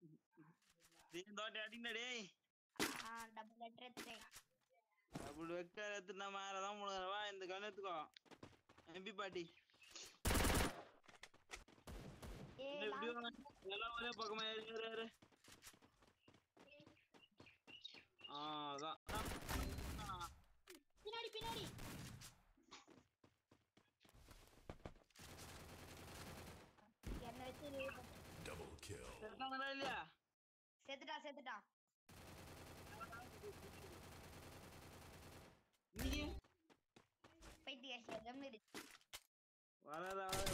டேய் தோட்டி அடிங்கடா டேய் ஆ டபுள் லெட்டர் எடுத்துட்டேன் அப்படி வெக்க எடுத்துனா மேலதான் முழுகிற வா இந்த கன் எடுத்துக்கோ எம்பி பாட்டி ஏய் இந்த video லாஸ்ட் எல்லாம் ஒரே பக்கமா ஏறு ஏறு ஏறு ஆ அதான் ஆ, பின்னாடி பின்னாடி என்ன வச்சு Double kill. செத்தாங்களா இல்லையா செத்துட்டா செத்துட்டா நீ பைத்திய கம்மி வராத வராத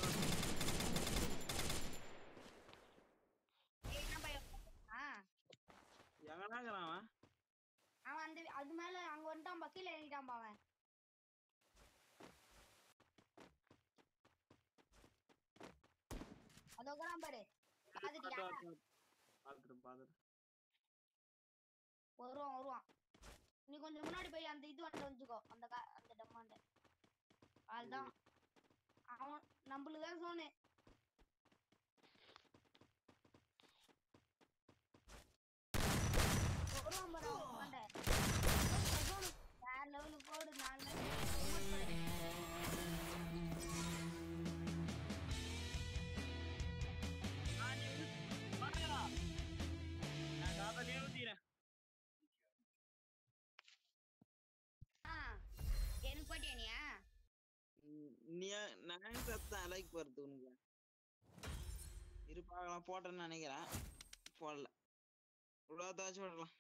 என்ன பயம் ஆ எங்கடாங்கிறான் அவன் அவன் அந்த அது மேல அங்க வந்துட்டான் பா கீழே இறங்கிட்டான் பா அவன் அதோ உட்காரான் பாரு பாத்துட்டியா பாத்துட்டு பாத்துட்டு வருவான் வருவான் நீ கொஞ்சம் முன்னாடி போய் அந்த இது வந்து வந்துக்கோ அந்த கா- அந்த டம்மாண்ட அதுதான் அவன் நம்மளுக்கு தான் சோனு வருவான் பாரு அவன் டம்மாண்ட. சோனு, வேற லெவலுக்கு போடு நாலு level. ஆ, நீ வந்து- வாடா. நான் காத்தாடியே ஊத்திக்கிறேன் ஆ எனக்கு போட்டியா நீயா ம், நீ நான் சத்தேன் லைக் வருது உனக்கு இரு பார்க்கலாம் போட்டேன்னு நினைக்கிறேன் போடல இவ்வளோ தாச்சும் விடலாம்